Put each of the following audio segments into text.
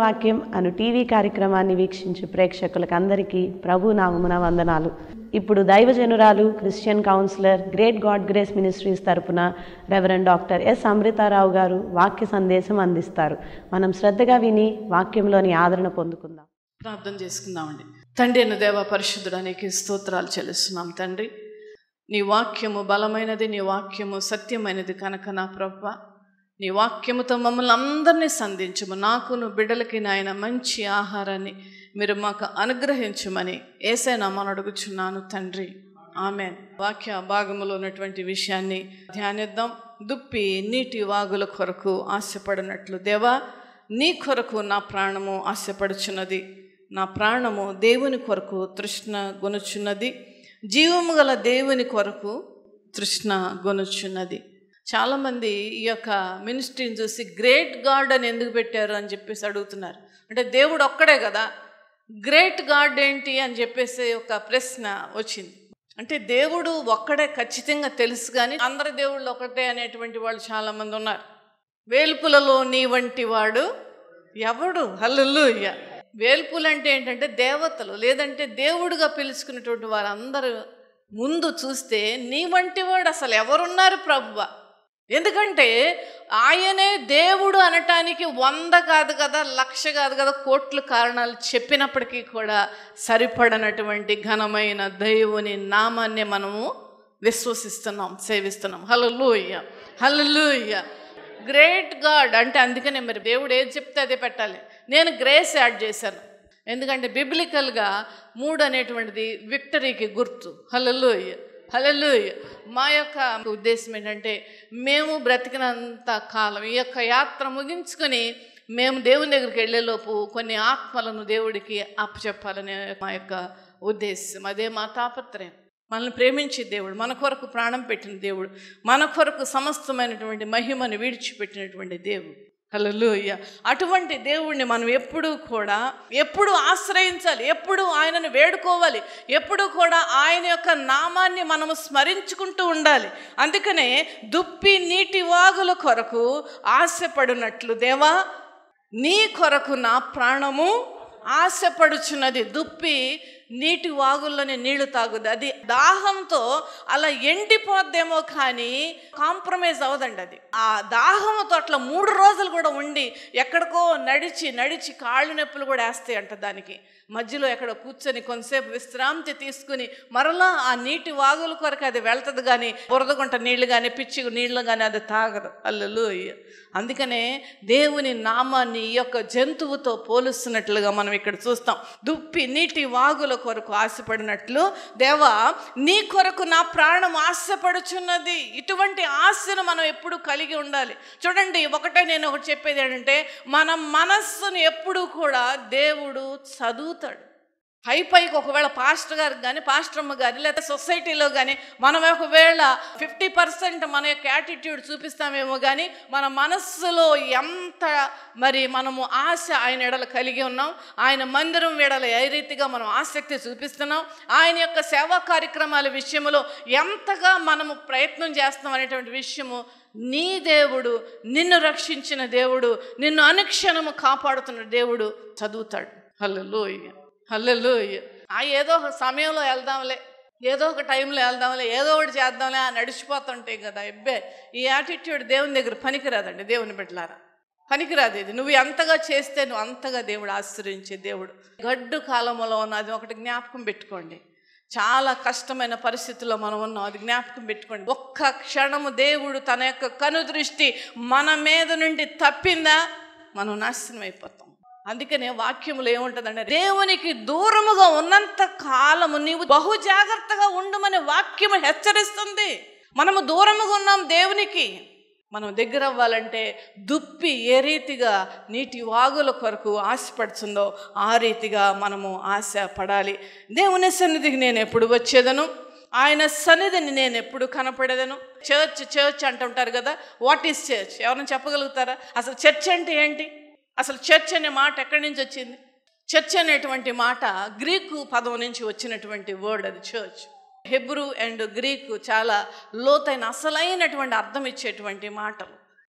వాక్యం అను టీవీ కార్యక్రమాన్ని వీక్షించు ప్రేక్షకులకు అందరికీ ప్రభు నామమున వందనాలు ఇప్పుడు దైవజనురాలు Christian counsellor great God grace ministries తరపున రెవరెండ్ డాక్టర్ ఎస్ అమృతారావు గారు వాక్య సందేశం అందిస్తారు మనం శ్రద్ధగా విని వాక్యంలోని ఆదరణ పొందుకుందాం ప్రార్థన చేసుకుందామండి తండ్రి అయిన దేవ పరిశుద్ధుడా నీకు స్తోత్రాలు చెల్లిస్తున్నాం తండ్రి నీ వాక్యము బలమైనది నీ వాక్యము సత్యమైనది కనుక నా ప్రభ నీ వాక్యముతో మమ్మల్ని అందరినీ సంధించము నాకును బిడ్డలకి నాయన మంచి ఆహారాన్ని మీరు మాకు అనుగ్రహించమని ఏసైనా మనం అడుగుచున్నాను తండ్రి ఆమె వాక్య భాగములో ఉన్నటువంటి విషయాన్ని ధ్యానిద్దాం దుప్పి నీటి వాగుల కొరకు ఆశపడినట్లు దేవా నీ కొరకు నా ప్రాణము ఆశపడుచున్నది నా ప్రాణము దేవుని కొరకు తృష్ణ గొనుచున్నది జీవము గల దేవుని కొరకు తృష్ణ గొనుచున్నది చాలామంది ఈ యొక్క మినిస్ట్రీని చూసి గ్రేట్ గాడ్ అని ఎందుకు పెట్టారు అని చెప్పేసి అడుగుతున్నారు అంటే దేవుడు ఒక్కడే కదా గ్రేట్ గాడ్ ఏంటి అని చెప్పేసి ఒక ప్రశ్న వచ్చింది అంటే దేవుడు ఒక్కడే ఖచ్చితంగా తెలుసు కానీ అందరి దేవుళ్ళు ఒకటే అనేటువంటి వాళ్ళు చాలామంది ఉన్నారు వేల్పులలో నీ వంటి వాడు ఎవడు హల్లుయ్య వేల్పులు అంటే ఏంటంటే దేవతలు లేదంటే దేవుడుగా పిలుచుకున్నటువంటి వారందరూ ముందు చూస్తే నీ వంటి వాడు అసలు ఎవరున్నారు ప్రభువ ఎందుకంటే ఆయనే దేవుడు అనటానికి వంద కాదు కదా లక్ష కాదు కదా కోట్లు కారణాలు చెప్పినప్పటికీ కూడా సరిపడనటువంటి ఘనమైన దేవుని నామాన్ని మనము విశ్వసిస్తున్నాం సేవిస్తున్నాం హలలుయ్య హలలుయ్య గ్రేట్ గాడ్ అంటే అందుకనే మరి దేవుడు ఏది చెప్తే అదే పెట్టాలి నేను గ్రేస్ యాడ్ చేశాను ఎందుకంటే బిబ్లికల్గా మూడు అనేటువంటిది విక్టరీకి గుర్తు హలలుయ్య హలలుయ్య మా యొక్క ఉద్దేశం ఏంటంటే మేము బ్రతికినంత కాలం ఈ యొక్క యాత్ర ముగించుకొని మేము దేవుని దగ్గరికి వెళ్ళేలోపు కొన్ని ఆత్మలను దేవుడికి అప్పచెప్పాలనే మా యొక్క ఉద్దేశం అదే మా తాపత్రయం మనల్ని ప్రేమించే దేవుడు మన కొరకు ప్రాణం పెట్టిన దేవుడు మన కొరకు సమస్తమైనటువంటి మహిమను విడిచిపెట్టినటువంటి దేవుడు హల్లెలూయా అటువంటి దేవుణ్ణి మనం ఎప్పుడూ కూడా ఎప్పుడు ఆశ్రయించాలి ఎప్పుడు ఆయనను వేడుకోవాలి ఎప్పుడు కూడా ఆయన యొక్క నామాన్ని మనము స్మరించుకుంటూ ఉండాలి అందుకనే దుప్పి నీటి వాగుల కొరకు ఆశపడినట్లు దేవా నీ కొరకు నా ప్రాణము ఆశపడుచున్నది దుప్పి నీటి వాగుల్లోనే నీళ్లు తాగుద్ది అది దాహంతో అలా ఎండిపోద్దేమో కానీ కాంప్రమైజ్ అవ్వదండి అది ఆ దాహంతో అట్లా మూడు రోజులు కూడా ఉండి ఎక్కడికో నడిచి నడిచి కాళ్ళు నొప్పులు కూడా వేస్తాయి అంట దానికి మధ్యలో ఎక్కడ కూర్చొని కొంతసేపు విశ్రాంతి తీసుకుని మరలా ఆ నీటి వాగుల కొరకు అది వెళ్తుంది కానీ బురదగుంట నీళ్లు కానీ పిచ్చి నీళ్లు కానీ అది తాగదు అల్లలు అందుకనే దేవుని నామాన్ని ఈ యొక్క జంతువుతో పోలుస్తున్నట్లుగా మనం ఇక్కడ చూస్తాం దుప్పి నీటి వాగుల కొరకు ఆశపడినట్లు దేవా నీ కొరకు నా ప్రాణం ఆశపడుచున్నది ఇటువంటి ఆశను మనం ఎప్పుడు కలిగి ఉండాలి చూడండి ఒకటే నేను ఒకటి చెప్పేది ఏంటంటే మన మనస్సును ఎప్పుడు కూడా దేవుడు చదువుతాడు పై పైకి ఒకవేళ పాస్టర్ గారికి కానీ పాస్టర్ అమ్మ గారి లేదా సొసైటీలో కానీ మనం ఒకవేళ ఫిఫ్టీ పర్సెంట్ మన యొక్క యాటిట్యూడ్ చూపిస్తామేమో కానీ మన మనస్సులో ఎంత మరి మనము ఆశ ఆయన ఎడల కలిగి ఉన్నాం ఆయన మందిరం ఎడల ఏ రీతిగా మనం ఆసక్తి చూపిస్తున్నాం ఆయన యొక్క సేవా కార్యక్రమాల విషయంలో ఎంతగా మనము ప్రయత్నం చేస్తాం అనేటువంటి విషయము నీ దేవుడు నిన్ను రక్షించిన దేవుడు నిన్ను అనుక్షణము కాపాడుతున్న దేవుడు చదువుతాడు హల్లెలూయా హల్లెలు ఆ ఏదో ఒక సమయంలో వెళ్దాంలే ఏదో ఒక టైంలో వెళ్దాంలే ఏదో ఒకటి చేద్దాంలే అని నడిచిపోతుంటాయి కదా ఎబ్బే ఈ యాటిట్యూడ్ దేవుని దగ్గర పనికిరాదండి దేవుని బిడ్డలారా పనికిరాదు ఇది నువ్వు ఎంతగా చేస్తే నువ్వు అంతగా దేవుడు ఆశ్రయించే దేవుడు గడ్డు కాలంలో ఉన్నది ఒకటి జ్ఞాపకం పెట్టుకోండి చాలా కష్టమైన పరిస్థితుల్లో మనం ఉన్నాం అది జ్ఞాపకం పెట్టుకోండి ఒక్క క్షణము దేవుడు తన యొక్క కనుదృష్టి మన మీద నుండి తప్పిందా మనం నాశనం అయిపోతాం అందుకనే వాక్యములు ఏముంటుందంటే దేవునికి దూరముగా ఉన్నంత కాలము నీవు బహు జాగ్రత్తగా ఉండమని వాక్యము హెచ్చరిస్తుంది మనము దూరముగా ఉన్నాం దేవునికి మనం దగ్గర అవ్వాలంటే దుప్పి ఏ రీతిగా నీటి వాగుల కొరకు ఆశపడుతుందో ఆ రీతిగా మనము ఆశ పడాలి దేవుని సన్నిధికి నేను ఎప్పుడు వచ్చేదను ఆయన సన్నిధిని నేను ఎప్పుడు కనపడేదను చర్చ్ చర్చ్ అంటుంటారు కదా వాట్ ఈస్ చర్చ్ ఎవరైనా చెప్పగలుగుతారా అసలు చర్చ్ అంటే ఏంటి అసలు చర్చ్ అనే మాట ఎక్కడి నుంచి వచ్చింది చర్చ్ అనేటువంటి మాట గ్రీకు పదం నుంచి వచ్చినటువంటి వర్డ్ అది చర్చ్ హెబ్రూ అండ్ గ్రీకు చాలా లోతైన అసలైనటువంటి అర్థం ఇచ్చేటువంటి మాటలు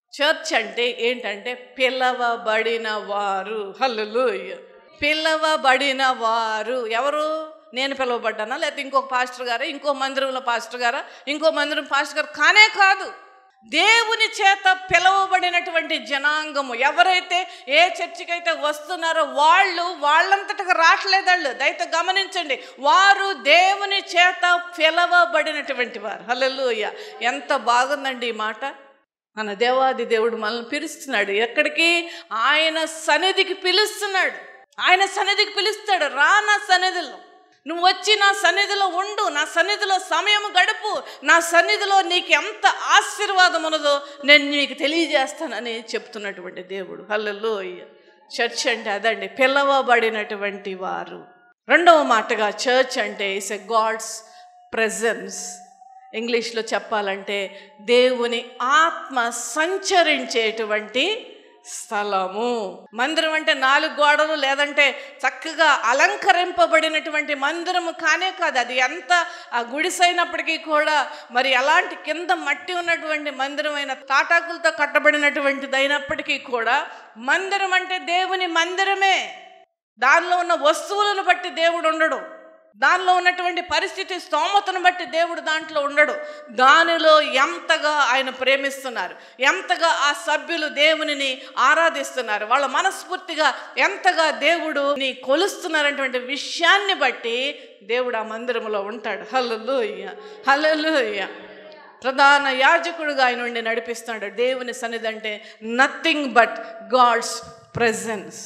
చర్చ్ అంటే ఏంటంటే పిలవబడిన వారు హల్లెలూయా పిలవబడిన వారు ఎవరు నేను పిలవబడ్డానా లేకపోతే ఇంకొక పాస్టర్ గారా ఇంకో మందిరంలో పాస్టర్ గారా ఇంకో మందిరం పాస్టర్ గారు కానే కాదు దేవుని చేత పిలవబడినటువంటి జనాంగము ఎవరైతే ఏ చర్చికైతే వస్తున్నారో వాళ్ళు వాళ్ళంతటగా రావట్లేదు వాళ్ళు దయతో గమనించండి వారు దేవుని చేత పిలవబడినటువంటి వారు హల్లెలూయ ఎంత బాగుందండి ఈ మాట మన దేవాది దేవుడు మనల్ని పిలుస్తున్నాడు ఎక్కడికి ఆయన సన్నిధికి పిలుస్తున్నాడు ఆయన సన్నిధికి పిలుస్తాడు రా నా సన్నిధిలో నువ్వు వచ్చి నా సన్నిధిలో ఉండు నా సన్నిధిలో సమయం గడుపు నా సన్నిధిలో నీకు ఎంత ఆశీర్వాదం ఉన్నదో నేను నీకు తెలియజేస్తానని చెప్తున్నటువంటి దేవుడు హల్లెల్లో చర్చ్ అంటే అదండి పిలవబడినటువంటి వారు రెండవ మాటగా చర్చ్ అంటే ఇస్ ఎ గాడ్స్ ప్రెజెన్స్ ఇంగ్లీష్లో చెప్పాలంటే దేవుని ఆత్మ సంచరించేటువంటి స్థలము మందిరం అంటే నాలుగు గోడలు లేదంటే చక్కగా అలంకరింపబడినటువంటి మందిరము కానే కాదు అది ఎంత ఆ గుడిసైనప్పటికీ కూడా మరి ఎలాంటి కింద మట్టి ఉన్నటువంటి మందిరమైన తాటాకులతో కట్టబడినటువంటిది అయినప్పటికీ కూడా మందిరం అంటే దేవుని మందిరమే దానిలో ఉన్న వస్తువులను బట్టి దేవుడు ఉండడు దానిలో ఉన్నటువంటి పరిస్థితి స్తోమతను బట్టి దేవుడు దాంట్లో ఉండడు దానిలో ఎంతగా ఆయన ప్రేమిస్తున్నారు ఎంతగా ఆ సభ్యులు దేవునిని ఆరాధిస్తున్నారు వాళ్ళ మనస్ఫూర్తిగా ఎంతగా దేవుడుని కొలుస్తున్నారనేటువంటి విషయాన్ని బట్టి దేవుడు ఆ మందిరంలో ఉంటాడు హల్లెలూయ హల్లెలూయ ప్రధాన యాజకుడుగా ఆయన ఉండి నడిపిస్తున్నాడు దేవుని సన్నిధి అంటే నథింగ్ బట్ గాడ్స్ ప్రెజెన్స్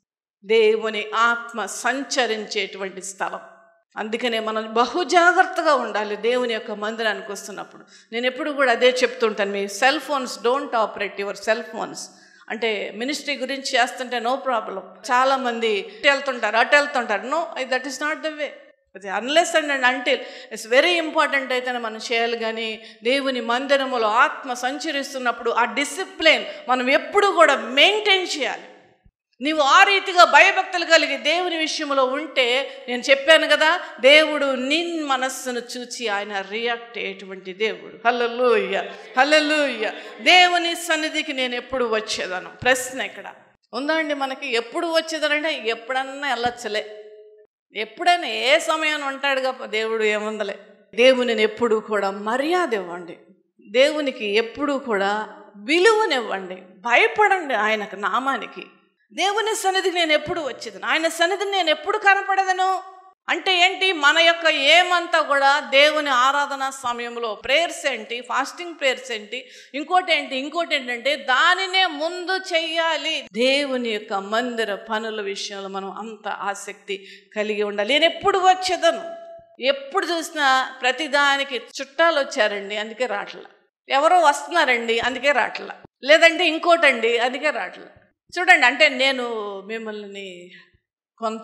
దేవుని ఆత్మ సంచరించేటువంటి స్థలం అందుకనే మనం బహు జాగ్రత్తగా ఉండాలి దేవుని యొక్క మందిరానికి వస్తున్నప్పుడు నేను ఎప్పుడు కూడా అదే చెప్తుంటాను మీ cell phones don't operate your cell phones అంటే మినిస్ట్రీ గురించి చేస్తుంటే నో ప్రాబ్లం చాలామంది ఇటు వెళ్తుంటారు అటు వెళ్తుంటారు no that is not the way అది unless and and until it's very important అయితేనే మనం చేయాలి కానీ దేవుని మందిరములో ఆత్మ సంచరిస్తున్నప్పుడు ఆ డిసిప్లిన్ మనం ఎప్పుడు కూడా మెయింటైన్ చేయాలి నీవు ఆ రీతిగా భయభక్తులు కలిగి దేవుని విషయంలో ఉంటే నేను చెప్పాను కదా దేవుడు నిన్ మనస్సును చూచి ఆయన రియాక్ట్ అయ్యేటువంటి దేవుడు హల్లెలూయ హల్లెలూయ దేవుని సన్నిధికి నేను ఎప్పుడు వచ్చేదను ప్రశ్న ఇక్కడ ఉందండి మనకి ఎప్పుడు వచ్చేదనంటే ఎప్పుడన్నా వెళ్ళొచ్చలే ఎప్పుడైనా ఏ సమయాన్ని ఉంటాడుగా దేవుడు ఏముందలే దేవునిని ఎప్పుడు కూడా మర్యాద ఇవ్వండి దేవునికి ఎప్పుడు కూడా విలువనివ్వండి భయపడండి ఆయనకు నామానికి దేవుని సన్నిధికి నేను ఎప్పుడు వచ్చేదను ఆయన సన్నిధిని నేను ఎప్పుడు కనపడదను అంటే ఏంటి మన యొక్క ఏమంతా కూడా దేవుని ఆరాధన సమయంలో ప్రేయర్స్ ఏంటి ఫాస్టింగ్ ప్రేయర్స్ ఏంటి ఇంకోటి ఏంటి ఇంకోటి ఏంటంటే దానినే ముందు చెయ్యాలి దేవుని యొక్క మందిర పనుల విషయంలో మనం అంత ఆసక్తి కలిగి ఉండాలి నేను ఎప్పుడు వచ్చేదను ఎప్పుడు చూసినా ప్రతిదానికి చుట్టాలు వచ్చారండి అందుకే రాట్ల ఎవరో వస్తున్నారండి అందుకే రాట్ల లేదంటే ఇంకోటండి అందుకే రాట్ల చూడండి అంటే నేను మిమ్మల్ని కొంత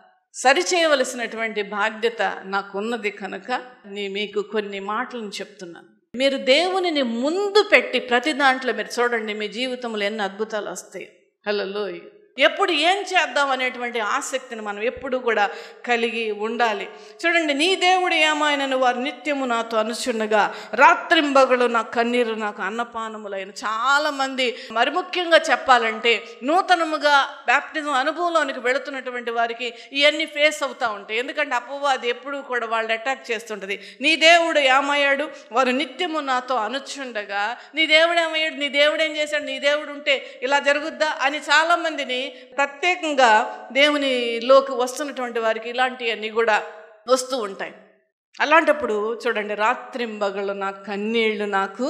సరిచేయవలసినటువంటి బాధ్యత నాకున్నది కనుక నీ మీకు కొన్ని మాటలను చెప్తున్నాను మీరు దేవునిని ముందు పెట్టి ప్రతి దాంట్లో మీరు చూడండి మీ జీవితంలో ఎన్ని అద్భుతాలు వస్తాయి హలో ఎప్పుడు ఏం చేద్దాం అనేటువంటి ఆసక్తిని మనం ఎప్పుడు కూడా కలిగి ఉండాలి చూడండి నీ దేవుడు ఏమైనను వారు నిత్యము నాతో అనుచున్నగా రాత్రింబగలు నా కన్నీరు నాకు అన్నపానములైన చాలామంది మరి ముఖ్యంగా చెప్పాలంటే నూతనముగా బ్యాప్టిజం అనుభవంలోనికి వెళుతున్నటువంటి వారికి ఇవన్నీ ఫేస్ అవుతూ ఉంటాయి ఎందుకంటే అపవాది ఎప్పుడూ కూడా వాళ్ళు అటాక్ చేస్తుంటుంది నీ దేవుడు ఏమయ్యాడు వారు నిత్యము నాతో అనుచుండగా నీ దేవుడు ఏమయ్యాడు నీ దేవుడు ఏం చేశాడు నీ దేవుడు ఉంటే ఇలా జరుగుద్దా అని చాలామందిని ప్రత్యేకంగా దేవునిలోకి వస్తున్నటువంటి వారికి ఇలాంటివన్నీ కూడా వస్తూ ఉంటాయి అలాంటప్పుడు చూడండి రాత్రింబగలు నా కన్నీళ్లు నాకు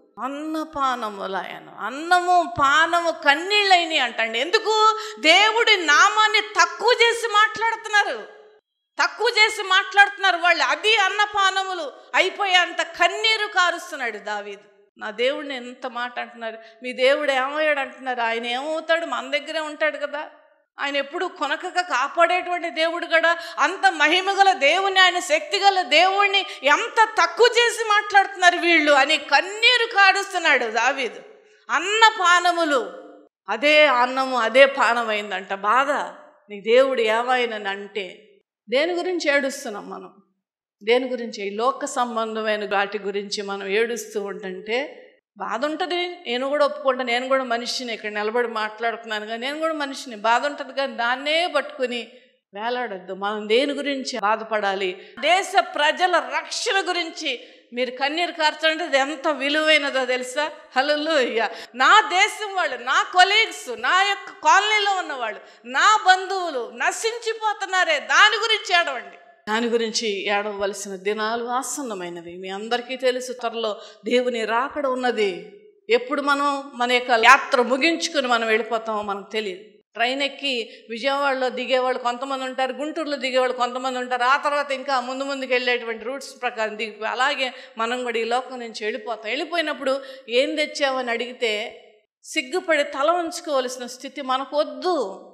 అన్నపానములయను అన్నము పానము కన్నీళ్ళైనవి అంటండి ఎందుకు దేవుడి నామాన్ని తక్కువ చేసి మాట్లాడుతున్నారు తక్కువ చేసి మాట్లాడుతున్నారు వాళ్ళు అది అన్నపానములు అయిపోయేంత కన్నీరు కారుస్తున్నాడు దావీదు నా దేవుడిని ఎంత మాట అంటున్నారు మీ దేవుడు ఏమయ్యాడు అంటున్నారు ఆయన ఏమవుతాడు మన దగ్గరే ఉంటాడు కదా ఆయన ఎప్పుడు కొనకగా కాపాడేటువంటి దేవుడు కదా అంత మహిమగల దేవుని ఆయన శక్తిగల దేవుణ్ణి ఎంత తక్కువ చేసి మాట్లాడుతున్నారు వీళ్ళు అని కన్నీరు కాడుస్తున్నాడు దావీదు అన్న పానములు అదే అన్నము అదే పానమైందంట బాధ నీ దేవుడు ఏమైనని అంటే దేని గురించి ఏడుస్తున్నాం మనం దేని గురించి ఈ లోక సంబంధమైన వాటి గురించి మనం ఏడుస్తూ ఉంటుంటే బాధ ఉంటుంది నేను కూడా ఒప్పుకుంటా నేను కూడా మనిషిని ఇక్కడ నిలబడి మాట్లాడుతున్నాను కానీ నేను కూడా మనిషిని బాధ ఉంటుంది కానీ దాన్నే పట్టుకుని వేలాడద్దు మనం దేని గురించి బాధపడాలి దేశ ప్రజల రక్షణ గురించి మీరు కన్నీరు కార్చండి అది ఎంత విలువైనదో తెలుసా హలో నా దేశం వాళ్ళు నా కొలీగ్స్ నా యొక్క కాలనీలో ఉన్నవాళ్ళు నా బంధువులు నశించిపోతున్నారే దాని గురించి ఏడవండి దాని గురించి ఏడవలసిన దినాలు ఆసన్నమైనవి మీ అందరికీ తెలుసు త్వరలో దేవుని రాకడ ఉన్నది ఎప్పుడు మనం మన యొక్క యాత్ర ముగించుకుని మనం వెళ్ళిపోతామో మనకు తెలియదు ట్రైన్ ఎక్కి విజయవాడలో దిగేవాళ్ళు కొంతమంది ఉంటారు గుంటూరులో దిగేవాళ్ళు కొంతమంది ఉంటారు ఆ తర్వాత ఇంకా ముందు ముందుకు వెళ్ళేటువంటి రూట్స్ ప్రకారం దిగిపోయి అలాగే మనం కూడా ఈ లోకం నుంచి వెళ్ళిపోతాం వెళ్ళిపోయినప్పుడు ఏం తెచ్చావని అడిగితే సిగ్గుపడి తల వంచుకోవలసిన స్థితి మనకు వద్దు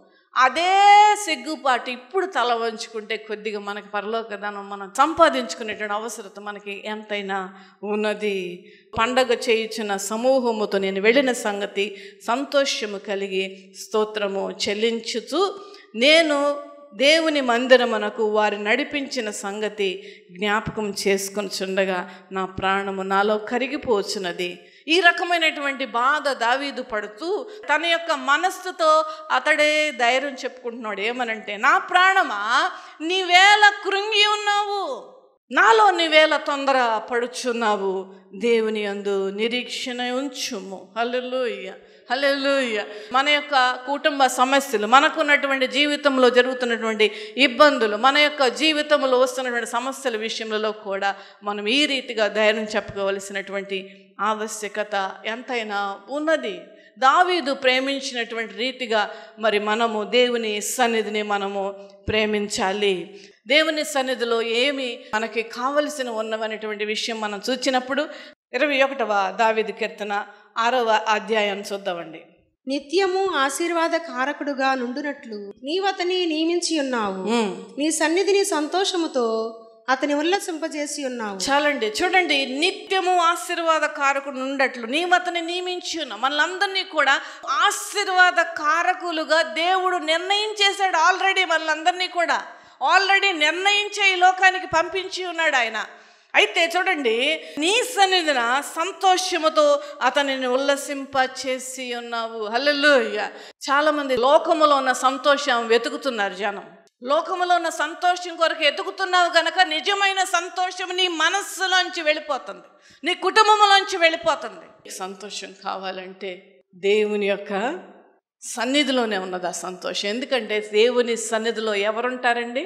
అదే సిగ్గుపాటు ఇప్పుడు తల వంచుకుంటే కొద్దిగా మనకి పరలోకదానం మనం సంపాదించుకునేటువంటి అవసరత మనకి ఎంతైనా ఉన్నది పండగ చేయించిన సమూహముతో నేను వెళ్ళిన సంగతి సంతోషము కలిగి స్తోత్రము చెల్లించుతూ నేను దేవుని మందిరమునకు వారి నడిపించిన సంగతి జ్ఞాపకం చేసుకొని చుండగా నా ప్రాణము నాలో కరిగిపోచున్నది ఈ రకమైనటువంటి బాధ దావీదు పడుతూ తన యొక్క మనస్సుతో అతడే ధైర్యం చెప్పుకుంటున్నాడు ఏమనంటే నా ప్రాణమా నీవేళ కృంగి ఉన్నావు నాలో నీవేళ తొందర పడుచున్నావు దేవుని అందు నిరీక్షణ ఉంచుము హల్లెలూయ హల్లెలూయ మన యొక్క కుటుంబ సమస్యలు మనకున్నటువంటి జీవితంలో జరుగుతున్నటువంటి ఇబ్బందులు మన యొక్క జీవితంలో వస్తున్నటువంటి సమస్యల విషయంలో కూడా మనం ఈ రీతిగా ధైర్యం చెప్పుకోవలసినటువంటి ఆవశ్యకత ఎంతైనా ఉన్నది దావీదు ప్రేమించినటువంటి రీతిగా మరి మనము దేవుని సన్నిధిని మనము ప్రేమించాలి దేవుని సన్నిధిలో ఏమి మనకి కావలసిన ఉన్నవనేటువంటి విషయం మనం చూచినప్పుడు ఇరవై ఒకటవ దావీదు కీర్తన ఆరవ అధ్యాయం చూద్దామండి నిత్యము ఆశీర్వాద కారకుడుగా నుండునట్లు నీవతని నియమించి ఉన్నావు ఉమ్. నీ సన్నిధిని సంతోషముతో అతని ఉల్లసింపజేసి ఉన్నావు చాలండి చూడండి నిత్యము ఆశీర్వాద కారకుడు ఉండట్లు నీ అతని నియమించి ఉన్నాం మనలందరినీ కూడా ఆశీర్వాద కారకులుగా దేవుడు నిర్ణయించేశాడు ఆల్రెడీ మనలందరినీ కూడా ఆల్రెడీ నిర్ణయించే ఈ లోకానికి పంపించి ఉన్నాడు ఆయన అయితే చూడండి నీ సన్నిధిన సంతోషముతో అతనిని ఉల్లసింప చేసి ఉన్నావు హల్లెలూయ చాలా మంది లోకములో ఉన్న సంతోషం వెతుకుతున్నారు జనం లోకములో ఉన్న సంతోషం కొరకు ఎతుకుతున్నావు గనక నిజమైన సంతోషం నీ మనస్సులోంచి వెళ్ళిపోతుంది నీ కుటుంబంలోంచి వెళ్ళిపోతుంది సంతోషం కావాలంటే దేవుని యొక్క సన్నిధిలోనే ఉన్నది ఆ సంతోషం ఎందుకంటే దేవుని సన్నిధిలో ఎవరుంటారండి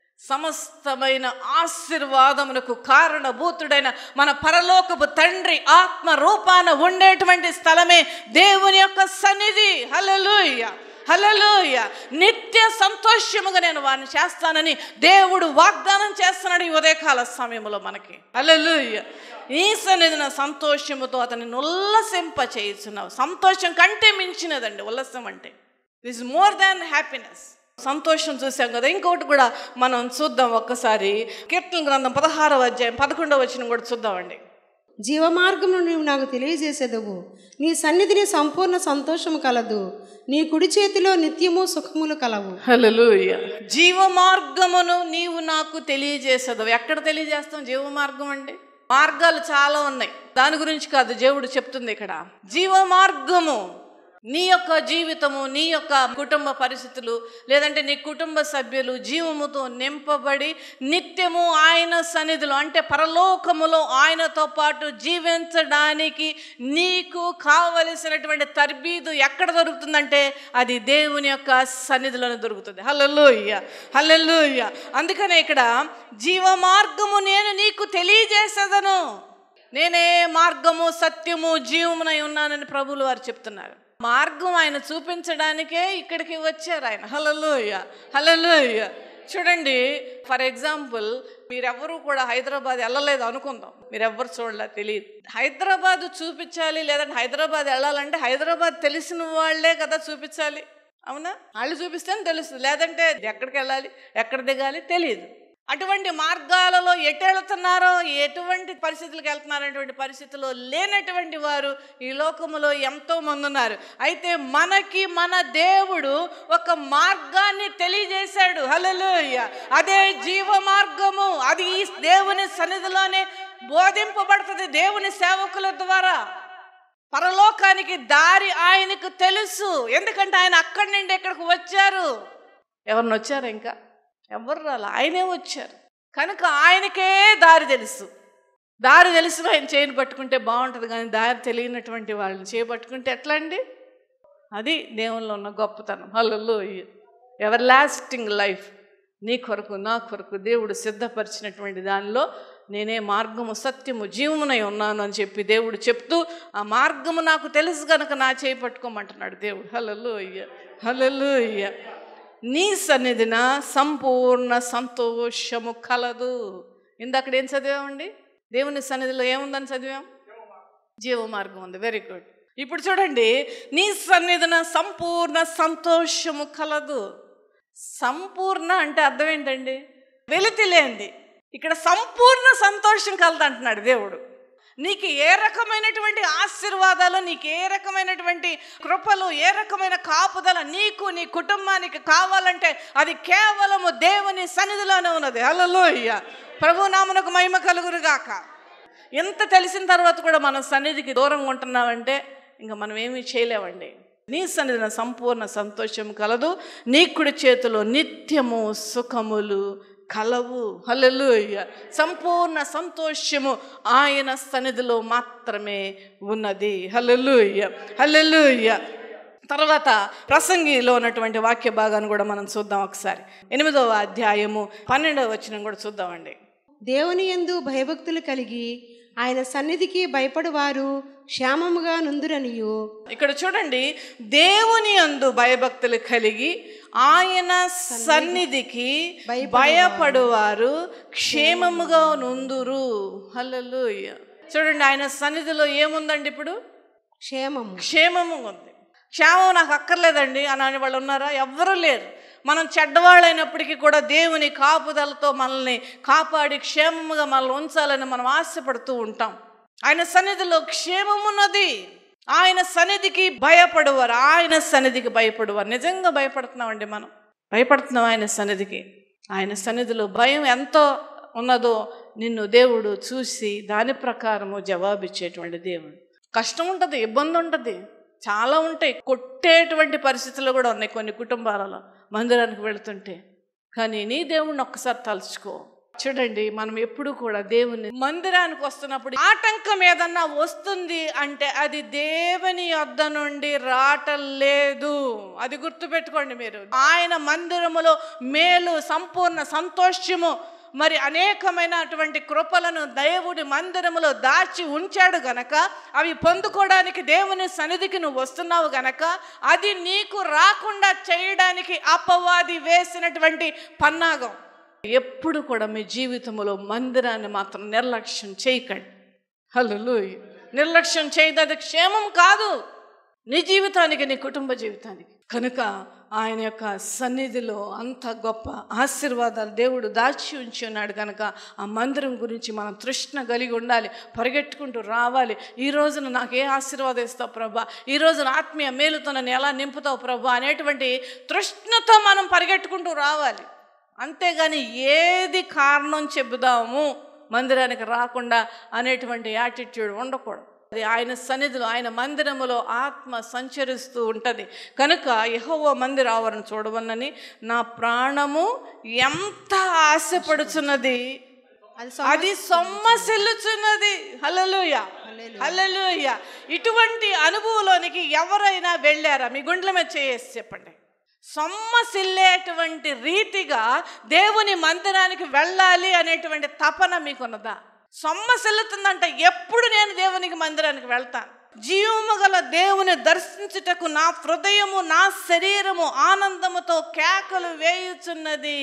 సమస్తమైన ఆశీర్వాదమునకు కారణభూతుడైన మన పరలోకపు తండ్రి ఆత్మ రూపాన ఉండేటువంటి స్థలమే దేవుని యొక్క సన్నిధి హల్లెలూయ హల్లెలూయ నిత్య సంతోషముగా నేను వారిని చేస్తానని దేవుడు వాగ్దానం చేస్తున్నాడు ఈ ఉదయకాల సమయంలో మనకి హల్లెలూయ ఈ సన్నిధిన సంతోషముతో అతన్ని ఉల్లసింప చేయుచున్నావు సంతోషం కంటే మించినదండి ఉల్లసం అంటే దిస్ మోర్ దాన్ హ్యాపీనెస్ సంతోషం చూసాం కదా ఇంకొకటి కూడా మనం చూద్దాం ఒక్కసారి కీర్తన గ్రంథం పదహారవ అధ్యాయం పదకొండవ వచ్చిన కూడా చూద్దామండి జీవమార్గమును నీవు నాకు తెలియజేసేదవు నీ సన్నిధిని సంపూర్ణ సంతోషము కలదు నీ కుడి చేతిలో నిత్యము సుఖములు కలవు హల్లెలూయ జీవ మార్గమును నీవు నాకు తెలియజేసదు ఎక్కడ తెలియజేస్తాం జీవ మార్గం అండి మార్గాలు చాలా ఉన్నాయి దాని గురించి కాదు దేవుడు చెప్తుంది ఇక్కడ జీవ మార్గము నీ యొక్క జీవితము నీ యొక్క కుటుంబ పరిస్థితులు లేదంటే నీ కుటుంబ సభ్యులు జీవముతో నింపబడి నిత్యము ఆయన సన్నిధిలో అంటే పరలోకములో ఆయనతో పాటు జీవించడానికి నీకు కావలసినటువంటి తర్బీదు ఎక్కడ దొరుకుతుందంటే అది దేవుని యొక్క సన్నిధిలోనే దొరుకుతుంది హల్లెలూయ హల్లెలూయ అందుకనే ఇక్కడ జీవ మార్గము నేను నీకు తెలియజేసేదను నేనే మార్గము సత్యము జీవమునై ఉన్నానని ప్రభులు వారు చెప్తున్నారు మార్గం ఆయన చూపించడానికే ఇక్కడికి వచ్చారు ఆయన హలలోయ హలలోయ చూడండి ఫర్ ఎగ్జాంపుల్ మీరెవ్వరూ కూడా హైదరాబాద్ వెళ్ళలేదు అనుకుందాం మీరెవ్వరు చూడలే తెలియదు హైదరాబాద్ చూపించాలి లేదంటే హైదరాబాద్ వెళ్ళాలంటే హైదరాబాద్ తెలిసిన వాళ్ళే కదా చూపించాలి అవునా వాళ్ళు చూపిస్తేనే తెలుస్తుంది లేదంటే ఎక్కడికి వెళ్ళాలి ఎక్కడ దిగాలి తెలియదు అటువంటి మార్గాలలో ఎటు వెళుతున్నారో ఎటువంటి పరిస్థితులకు వెళ్తున్నారనేటువంటి పరిస్థితుల్లో లేనటువంటి వారు ఈ లోకములో ఎంతో మంది ఉన్నారు అయితే మనకి మన దేవుడు ఒక మార్గాన్ని తెలియజేశాడు హల్లెలూయ అదే జీవ మార్గము అది ఈ దేవుని సన్నిధిలోనే బోధింపబడుతుంది దేవుని సేవకుల ద్వారా పరలోకానికి దారి ఆయనకు తెలుసు ఎందుకంటే ఆయన అక్కడి నుండి ఇక్కడికి వచ్చారు ఎవరిని వచ్చారు ఇంకా ఎవరు రాలే ఆయనే వచ్చారు కనుక ఆయనకే దారి తెలుసు దారి తెలిసిన ఆయన చేయని పట్టుకుంటే బాగుంటుంది కానీ దారి తెలియనటువంటి వాళ్ళని చేయబట్టుకుంటే ఎట్లా అండి అది దేవుల్లో ఉన్న గొప్పతనం హలో ఎవర్ లాస్టింగ్ లైఫ్ నీ కొరకు నా కొరకు దేవుడు సిద్ధపరిచినటువంటి దానిలో నేనే మార్గము సత్యము జీవమునై ఉన్నాను అని చెప్పి దేవుడు చెప్తూ ఆ మార్గము నాకు తెలుసు కనుక నా చేయి పట్టుకోమంటున్నాడు దేవుడు హలలు అయ్య హలలు అయ్య నీ సన్నిధిన సంపూర్ణ సంతోషము కలదు ఇందాక ఏం చదివామండి దేవుని సన్నిధిలో ఏముందని చదివాం జీవ మార్గం ఉంది వెరీ గుడ్ ఇప్పుడు చూడండి నీ సన్నిధిన సంపూర్ణ సంతోషము కలదు సంపూర్ణ అంటే అర్థం ఏంటండి వెలితి లేనిది ఇక్కడ సంపూర్ణ సంతోషం కలదు అంటున్నాడు దేవుడు నీకు ఏ రకమైనటువంటి ఆశీర్వాదాలు నీకు ఏ రకమైనటువంటి కృపలు ఏ రకమైన కాపుదల నీకు నీ కుటుంబానికి కావాలంటే అది కేవలము దేవుని సన్నిధిలోనే ఉన్నది అలలో అయ్యా ప్రభు నామునకు మహిమ కలుగురుగాక ఎంత తెలిసిన తర్వాత కూడా మనం సన్నిధికి దూరంగా ఉంటున్నామంటే ఇంకా మనం ఏమీ చేయలేమండి నీ సన్నిధిన సంపూర్ణ సంతోషం కలదు నీ కుడి చేతిలో నిత్యము సుఖములు కలవు హలలు సంపూర్ణ సంతోషము ఆయన సన్నిధిలో మాత్రమే ఉన్నది హలలు హలలు తర్వాత ప్రసంగిలో ఉన్నటువంటి వాక్య భాగాన్ని కూడా మనం చూద్దాం ఒకసారి ఎనిమిదవ అధ్యాయము పన్నెండవ వచనం కూడా చూద్దామండి దేవుని యందు భయభక్తులు కలిగి ఆయన సన్నిధికి భయపడువారు క్షేమముగా నుందురనియు ఇక్కడ చూడండి దేవుని అందు భయభక్తులు కలిగి ఆయన సన్నిధికి భయపడువారు క్షేమముగా నుందురు హల్లలు చూడండి ఆయన సన్నిధిలో ఏముందండి ఇప్పుడు క్షేమము క్షేమము ఉంది క్షేమం నాకు అక్కర్లేదండి అని అనే వాళ్ళు ఉన్నారా ఎవ్వరూ లేరు మనం చెడ్డవాళ్ళైనప్పటికీ కూడా దేవుని కాపుదలతో మనల్ని కాపాడి క్షేమముగా మనల్ని ఉంచాలని మనం ఆశపడుతూ ఉంటాం ఆయన సన్నిధిలో క్షేమమున్నది ఆయన సన్నిధికి భయపడువారు ఆయన సన్నిధికి భయపడువారు నిజంగా భయపడుతున్నామండి మనం భయపడుతున్నాం ఆయన సన్నిధికి ఆయన సన్నిధిలో భయం ఎంతో ఉన్నదో నిన్ను దేవుడు చూసి దాని ప్రకారము జవాబిచ్చేటువంటి దేవుడు కష్టం ఉంటుంది ఇబ్బంది ఉంటుంది చాలా ఉంటాయి కొట్టేటువంటి పరిస్థితులు కూడా ఉన్నాయి కొన్ని కుటుంబాలలో మందిరానికి వెళుతుంటే కానీ నీ దేవుణ్ణి ఒక్కసారి తలుచుకో చూడండి మనం ఎప్పుడు కూడా దేవుని మందిరానికి వస్తున్నప్పుడు ఆటంకం ఏదన్నా వస్తుంది అంటే అది దేవుని యొద్ద నుండి రావటం లేదు అది గుర్తుపెట్టుకోండి మీరు ఆయన మందిరములో మేలు సంపూర్ణ సంతోషము మరి అనేకమైనటువంటి కృపలను దేవుడి మందిరములో దాచి ఉంచాడు గనక అవి పొందుకోవడానికి దేవుని సన్నిధికి నువ్వు వస్తున్నావు గనక అది నీకు రాకుండా చేయడానికి అపవాది వేసినటువంటి పన్నాగం ఎప్పుడు కూడా మీ జీవితంలో మందిరాన్ని మాత్రం నిర్లక్ష్యం చేయకండి హలో నిర్లక్ష్యం చేయదు అది క్షేమం కాదు నీ జీవితానికి నీ కుటుంబ జీవితానికి కనుక ఆయన యొక్క సన్నిధిలో అంత గొప్ప ఆశీర్వాదాలు దేవుడు దాచి ఉంచి ఉన్నాడు కనుక ఆ మందిరం గురించి మనం తృష్ణ కలిగి ఉండాలి పరిగెట్టుకుంటూ రావాలి ఈ రోజున నాకు ఏ ఆశీర్వాదం ఇస్తావు ప్రభా ఈ రోజున ఆత్మీయ మేలుతో నన్ను ఎలా నింపుతావు ప్రభా అనేటువంటి తృష్ణతో మనం పరిగెట్టుకుంటూ రావాలి అంతేగాని ఏది కారణం చెబుదాము మందిరానికి రాకుండా అనేటువంటి యాటిట్యూడ్ ఉండకూడదు అది ఆయన సన్నిధిలో ఆయన మందిరములో ఆత్మ సంచరిస్తూ ఉంటుంది కనుక యహోవ మందిర ఆవరణ చూడవన్నని నా ప్రాణము ఎంత ఆశపడుచున్నది అది అది సొమ్మసిల్లుచున్నది హల్లెలూయ హల్లెలూయ ఇటువంటి అనుభవంలోనికి ఎవరైనా వెళ్ళారా మీ గుండెల మీద చేసి చెప్పండి సొమ్మసిల్లేటువంటి రీతిగా దేవుని మందిరానికి వెళ్ళాలి అనేటువంటి తపన మీకున్నదా సొమ్మసిల్లుతుందంటే ఎప్పుడు నేను దేవునికి మందిరానికి వెళ్తాను జీవము గల దేవుని దర్శించుటకు నా హృదయము నా శరీరము ఆనందముతో కేకలు వేయుచున్నది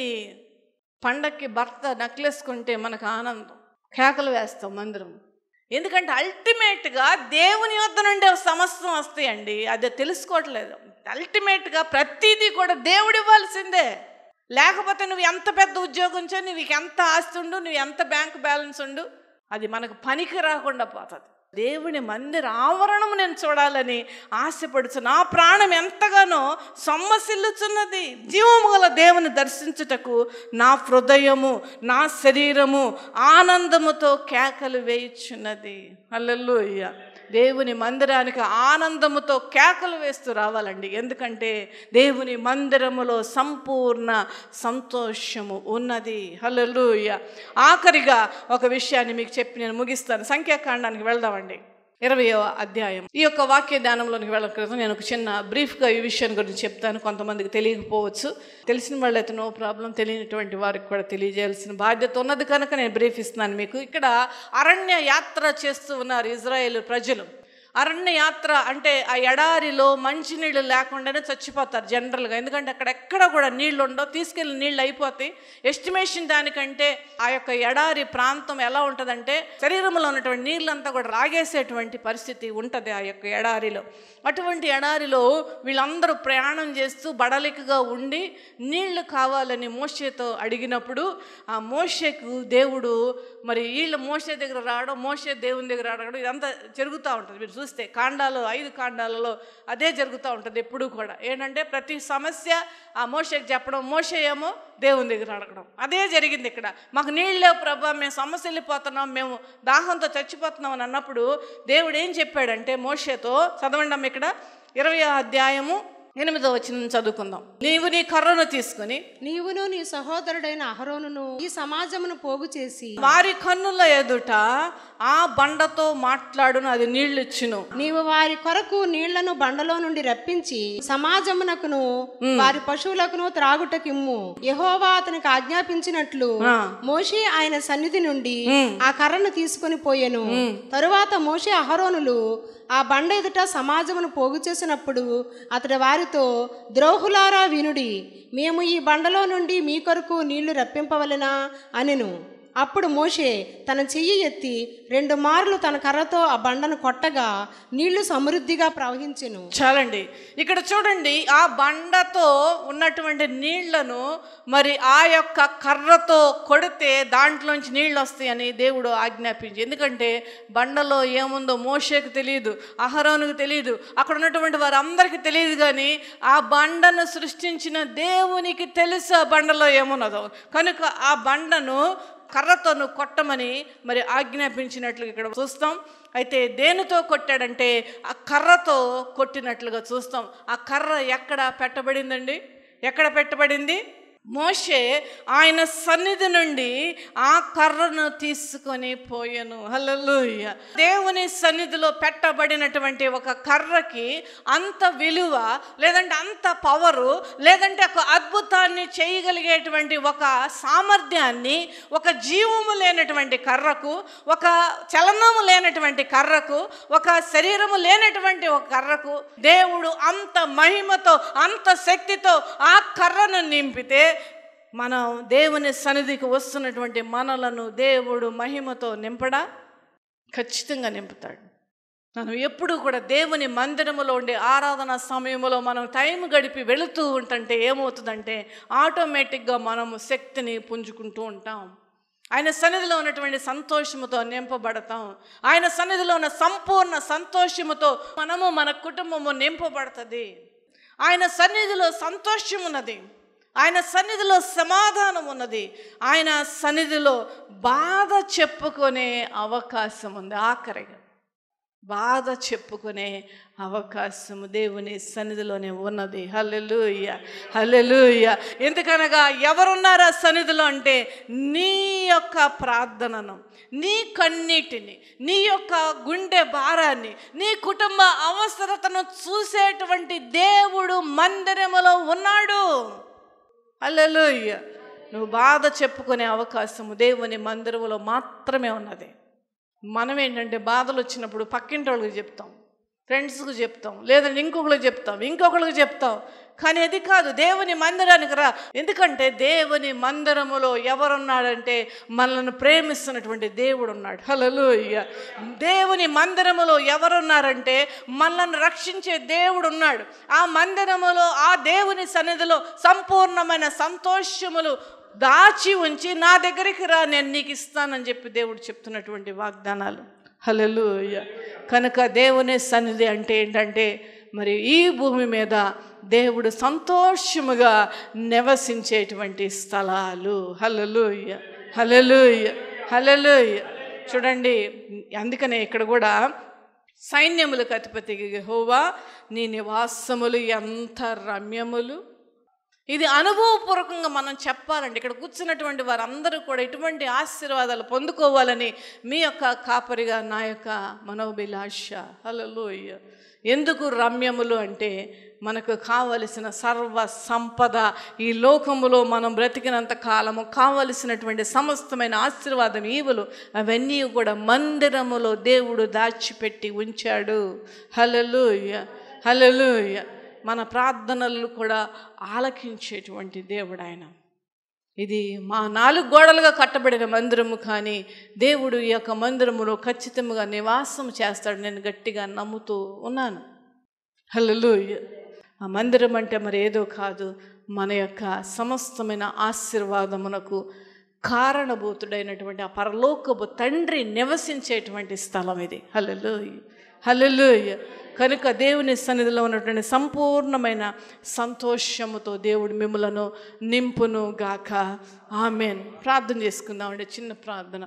పండక్కి భర్త నక్లేసుకుంటే మనకు ఆనందం కేకలు వేస్తాం మందిరం ఎందుకంటే అల్టిమేట్గా దేవుని వద్ద నుండి సమస్తం వస్తాయండి అది తెలుసుకోవట్లేదు అల్టిమేట్గా ప్రతిదీ కూడా దేవుడు ఇవ్వాల్సిందే లేకపోతే నువ్వు ఎంత పెద్ద ఉద్యోగం చే నువ్వు ఎంత ఆస్తి ఉండు నువ్వు ఎంత బ్యాంక్ బ్యాలెన్స్ ఉండు అది మనకు పనికి రాకుండా పోతుంది దేవుని మందిర ఆవరణము నేను చూడాలని ఆశపడుచు నా ప్రాణం ఎంతగానో సొమ్మసిల్లుచున్నది జీవము గల దేవుని దర్శించుటకు నా హృదయము నా శరీరము ఆనందముతో కేకలు వేయుచున్నది అల్లెల్లు దేవుని మందిరానికి ఆనందముతో కేకలు వేస్తూ రావాలండి ఎందుకంటే దేవుని మందిరములో సంపూర్ణ సంతోషము ఉన్నది హల్లెలూయ ఆఖరిగా ఒక విషయాన్ని మీకు చెప్పి నేను ముగిస్తాను సంఖ్యాకాండానికి వెళ్దామండి ఇరవయో అధ్యాయం ఈ యొక్క వాక్య ధ్యానంలోనికి వెళ్ళక క్రితం నేను ఒక చిన్న బ్రీఫ్గా ఈ విషయం గురించి చెప్తాను కొంతమందికి తెలియకపోవచ్చు తెలిసిన వాళ్ళైతే నో ప్రాబ్లం తెలియనటువంటి వారికి కూడా తెలియజేయాల్సిన బాధ్యత ఉన్నది కనుక నేను బ్రీఫ్ ఇస్తున్నాను మీకు ఇక్కడ అరణ్య యాత్ర చేస్తూ ఉన్నారు ఇజ్రాయేల్ ప్రజలు అరణ్య యాత్ర అంటే ఆ ఎడారిలో మంచినీళ్ళు లేకుండానే చచ్చిపోతారు జనరల్గా ఎందుకంటే అక్కడ ఎక్కడ కూడా నీళ్ళు ఉండవు తీసుకెళ్ళి నీళ్ళు అయిపోతాయి ఎస్టిమేషన్ దానికంటే ఆ యొక్క ఎడారి ప్రాంతం ఎలా ఉంటుందంటే శరీరంలో ఉన్నటువంటి నీళ్ళంతా కూడా రాగేసేటువంటి పరిస్థితి ఉంటుంది ఆ యొక్క ఎడారిలో అటువంటి ఎడారిలో వీళ్ళందరూ ప్రయాణం చేస్తూ బడలికగా ఉండి నీళ్లు కావాలని మోషేతో అడిగినప్పుడు ఆ మోషేకు దేవుడు మరి వీళ్ళు మోషే దగ్గర రావడం మోషే దేవుని దగ్గర రావడం ఇదంతా జరుగుతూ ఉంటుంది మీరు చూస్తే కాండాలు ఐదు కాండాలలో అదే జరుగుతూ ఉంటుంది ఎప్పుడూ కూడా ఏంటంటే ప్రతి సమస్య ఆ మోషేకి చెప్పడం మోషే ఏమో దేవుని దగ్గర అడగడం అదే జరిగింది ఇక్కడ మాకు నీళ్ళు లేవు ప్రభా మేము సమస్య వెళ్ళిపోతున్నాం మేము దాహంతో చచ్చిపోతున్నాం అని అన్నప్పుడు దేవుడు ఏం చెప్పాడంటే మోషేతో చదవండి అమ్మ ఇక్కడ ఇరవై అధ్యాయము ఎనిమిదో వచ్చిన చదువుకుందాం నీవు నీ కర్రను తీసుకుని నీవును నీ సహోదరుడైన అహరోనును ఈ సమాజమును పోగు చేసి వారి కన్నుల ఎదుట ఆ బండతో మాట్లాడును అది నీళ్ళు ఇచ్చును నీవు వారి కొరకు నీళ్లను బండలో నుండి రప్పించి సమాజమునకును వారి పశువులకును త్రాగుటకిమ్ము యెహోవా అతనికి ఆజ్ఞాపించినట్లు ఆ. మోషే ఆయన సన్నిధి నుండి ఆ కర్రను తీసుకొని పోయెను తరువాత మోషే అహరోనులు ఆ బండ ఎదుట సమాజమును పోగు చేసినప్పుడు అతడు వారితో ద్రోహులారా వినుడి మేము ఈ బండలో నుండి మీ కొరకు నీళ్లు రప్పింపవలెనా అనెను అప్పుడు మోషే తన చెయ్యి ఎత్తి రెండు మార్లు తన కర్రతో ఆ బండను కొట్టగా నీళ్లు సమృద్ధిగా ప్రవహించెను చాలండి ఇక్కడ చూడండి ఆ బండతో ఉన్నటువంటి నీళ్లను మరి ఆ యొక్క కర్రతో కొడితే దాంట్లోంచి నీళ్ళు వస్తాయని దేవుడు ఆజ్ఞాపించి ఎందుకంటే బండలో ఏముందో మోషేకు తెలియదు అహరోనుకు తెలియదు అక్కడ ఉన్నటువంటి వారందరికీ తెలియదు కానీ ఆ బండను సృష్టించిన దేవునికి తెలుసు ఆ బండలో ఏమున్నదో కనుక ఆ బండను కర్రతోను కొట్టమని మరి ఆజ్ఞాపించినట్లు ఇక్కడ చూస్తాం అయితే దేనితో కొట్టాడంటే ఆ కర్రతో కొట్టినట్లుగా చూస్తాం ఆ కర్ర ఎక్కడ పెట్టబడిందండి ఎక్కడ పెట్టబడింది మోషే ఆయన సన్నిధి నుండి ఆ కర్రను తీసుకొని పోయెను హల్లెలూయా దేవుని సన్నిధిలో పెట్టబడినటువంటి ఒక కర్రకి అంత విలువ లేదంటే అంత పవరు లేదంటే ఒక అద్భుతాన్ని చేయగలిగేటువంటి ఒక సామర్థ్యాన్ని ఒక జీవము లేనటువంటి కర్రకు ఒక చలనము లేనటువంటి కర్రకు ఒక శరీరము లేనటువంటి ఒక కర్రకు దేవుడు అంత మహిమతో అంత శక్తితో ఆ కర్రను నింపితే మనం దేవుని సన్నిధికి వస్తున్నటువంటి మనలను దేవుడు మహిమతో నింపడా ఖచ్చితంగా నింపుతాడు మనం ఎప్పుడూ కూడా దేవుని మందిరములో ఉండే ఆరాధన సమయంలో మనం టైం గడిపి వెళుతూ ఉంటుంటే ఏమవుతుందంటే ఆటోమేటిక్గా మనము శక్తిని పుంజుకుంటూ ఉంటాం ఆయన సన్నిధిలో ఉన్నటువంటి సంతోషముతో నింపబడతాం ఆయన సన్నిధిలో ఉన్న సంపూర్ణ సంతోషముతో మనము మన కుటుంబము నింపబడుతుంది ఆయన సన్నిధిలో సంతోషం ఉన్నది ఆయన సన్నిధిలో సమాధానం ఉన్నది ఆయన సన్నిధిలో బాధ చెప్పుకునే అవకాశం ఉంది ఆఖరిగా బాధ చెప్పుకునే అవకాశము దేవుని సన్నిధిలోనే ఉన్నది హల్లెలూయ హల్లెలూయ ఎందుకనగా ఎవరున్నారా సన్నిధిలో అంటే నీ యొక్క ప్రార్థనను నీ కన్నీటిని నీ యొక్క గుండె భారాన్ని నీ కుటుంబ అవసరతను చూసేటువంటి దేవుడు మందిరములో ఉన్నాడు హల్లెలూయ నువ్వు బాధ చెప్పుకునే అవకాశము దేవుని మందిరములో మాత్రమే ఉన్నది మనం ఏంటంటే బాధలు వచ్చినప్పుడు పక్కింటి వాళ్ళకి చెప్తాం ఫ్రెండ్స్కి చెప్తాం లేదంటే ఇంకొకరికి చెప్తాం ఇంకొకరికి చెప్తాం కానీ అది కాదు దేవుని మందిరానికి రా ఎందుకంటే దేవుని మందిరములో ఎవరున్నాడంటే మనల్ని ప్రేమిస్తున్నటువంటి దేవుడు ఉన్నాడు హలలుయ్య దేవుని మందిరములో ఎవరున్నారంటే మనల్ని రక్షించే దేవుడు ఉన్నాడు ఆ మందిరములో ఆ దేవుని సన్నిధిలో సంపూర్ణమైన సంతోషములు దాచి ఉంచి నా దగ్గరికి రా నేను నీకు ఇస్తానని చెప్పి దేవుడు చెప్తున్నటువంటి వాగ్దానాలు హలలుయ కనుక దేవుని సన్నిధి అంటే ఏంటంటే మరి ఈ భూమి మీద దేవుడు సంతోషముగా నివసించేటువంటి స్థలాలు హలలుయ హలలుయ హలలుయ చూడండి అందుకనే ఇక్కడ కూడా సైన్యములకు అధిపతి యెహోవా నీ నివాసములు ఎంత రమ్యములు ఇది అనుభవపూర్వకంగా మనం చెప్పాలండి ఇక్కడ కూర్చున్నటువంటి వారందరూ కూడా ఇటువంటి ఆశీర్వాదాలు పొందుకోవాలని మీ యొక్క కాపరిగా నా యొక్క మనోభిలాష హల్లెలూయా ఎందుకు రమ్యములు అంటే మనకు కావలసిన సర్వ సంపద ఈ లోకములో మనం బ్రతికినంత కాలము కావలసినటువంటి సమస్తమైన ఆశీర్వాదం ఈవులు అవన్నీ కూడా మందిరములో దేవుడు దాచిపెట్టి ఉంచాడు హల్లెలూయ హల్లెలూయ మన ప్రార్థనలు కూడా ఆలకించేటువంటి దేవుడు ఆయన ఇది మా నాలుగు గోడలుగా కట్టబడిన మందిరము కానీ దేవుడు ఈ యొక్క మందిరములో ఖచ్చితంగా నివాసం చేస్తాడు నేను గట్టిగా నమ్ముతూ ఉన్నాను హల్లెలూయ ఆ మందిరం అంటే మరి ఏదో కాదు మన యొక్క సమస్తమైన ఆశీర్వాదమునకు కారణభూతుడైనటువంటి ఆ పరలోకపు తండ్రి నివసించేటువంటి స్థలం ఇది హల్లెలూయ హల్లెలూయ కనుక దేవుని సన్నిధిలో ఉన్నటువంటి సంపూర్ణమైన సంతోషముతో దేవుడు మిమ్మలను నింపును గాక ఆమెన్ ప్రార్థన చేసుకుందామండి చిన్న ప్రార్థన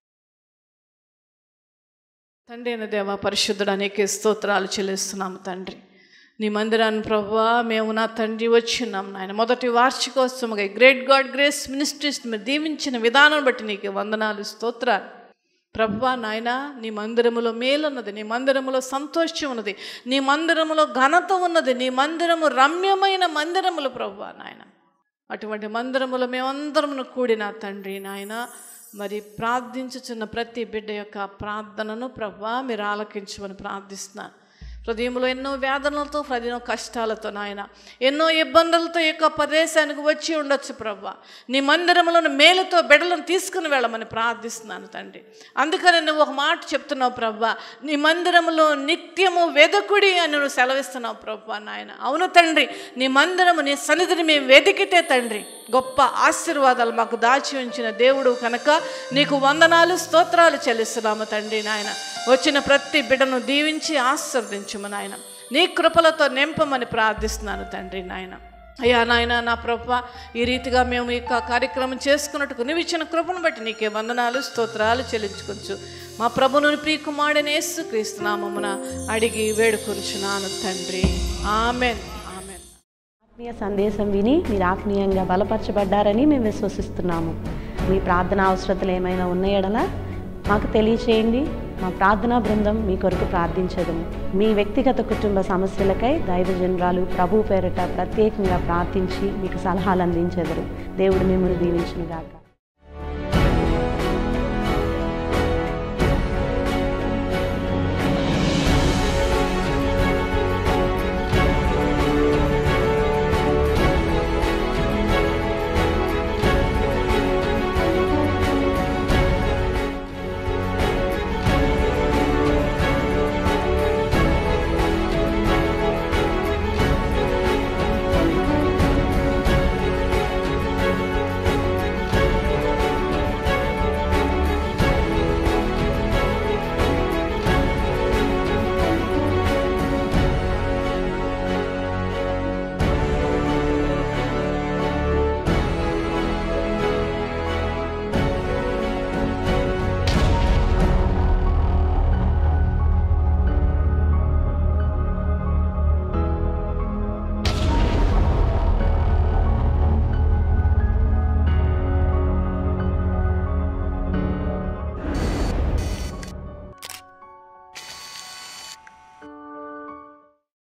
తండ్రి అయిన దేవ పరిశుద్ధుడు అనేక స్తోత్రాలు చెల్లిస్తున్నాము తండ్రి నీ మందిరాన్ని ప్రభువా మేము నా తండ్రి వచ్చిన్నాం నాయన మొదటి వార్షికోత్సవముగా గ్రేట్ గాడ్ గ్రేస్ మినిస్ట్రీస్ మీరు దీవించిన విధానం బట్టి నీకు వందనాలు స్తోత్రాలు ప్రభువా నాయన నీ మందిరములో మేలున్నది నీ మందిరములో సంతోషం ఉన్నది నీ మందిరములో ఘనత ఉన్నది నీ మందిరము రమ్యమైన మందిరములు ప్రభువా నాయన అటువంటి మందిరములో మేమందరమును కూడిన తండ్రి నాయన మరి ప్రార్థించుచున్న ప్రతి బిడ్డ యొక్క ప్రార్థనను ప్రభా మీరు ఆలకించమని ప్రార్థిస్తున్నాను హృదయంలో ఎన్నో వేదనలతో ఎన్నో కష్టాలతో నాయన ఎన్నో ఇబ్బందులతో ఈ యొక్క ప్రదేశానికి వచ్చి ఉండొచ్చు ప్రభా నీ మందిరంలోని మేలుతో బిడ్డలను తీసుకుని వెళ్ళమని ప్రార్థిస్తున్నాను తండ్రి అందుకని నువ్వు ఒక మాట చెప్తున్నావు ప్రభా నీ మందిరములో నిత్యము వెదకుడి అని నువ్వు సెలవిస్తున్నావు ప్రభా నాయన అవును తండ్రి నీ మందిరము నీ సన్నిధిని మేము వెతికితే తండ్రి గొప్ప ఆశీర్వాదాలు మాకు దాచి ఉంచిన దేవుడు కనుక నీకు వందనాలు స్తోత్రాలు చెల్లిస్తున్నాము తండ్రి నాయన వచ్చిన ప్రతి బిడ్డను దీవించి ఆశీర్వదించుము నాయన నీ కృపలతో నింపమని ప్రార్థిస్తున్నాను తండ్రి నాయన అయ్యా నాయన నా ప్రభ ఈ రీతిగా మేము ఈ యొక్క కార్యక్రమం చేసుకున్నట్టుకు నువ్వు ఇచ్చిన కృపను బట్టి నీకే వందనాలు స్తోత్రాలు చెల్లించుకొచ్చు మా ప్రభును ప్రియకుమారుడైన యేసు క్రీస్తునామమున అడిగి వేడుకొంచున్నాను తండ్రి ఆమెన్ ఆమెన్ ఆత్మీయ సందేశం విని మీరు ఆత్మీయంగా బలపరచబడ్డారని మేము విశ్వసిస్తున్నాము మీ ప్రార్థన అవసరతలు ఏమైనా ఉన్నాయడలా మాకు తెలియచేయండి మా ప్రార్థనా బృందం మీ కొరకు ప్రార్థించదము మీ వ్యక్తిగత కుటుంబ సమస్యలకై దైవజనరాలు ప్రభు పేరట ప్రత్యేకంగా ప్రార్థించి మీకు సలహాలు అందించెదరు దేవుడు మిమ్మల్ని దీవించునుగాక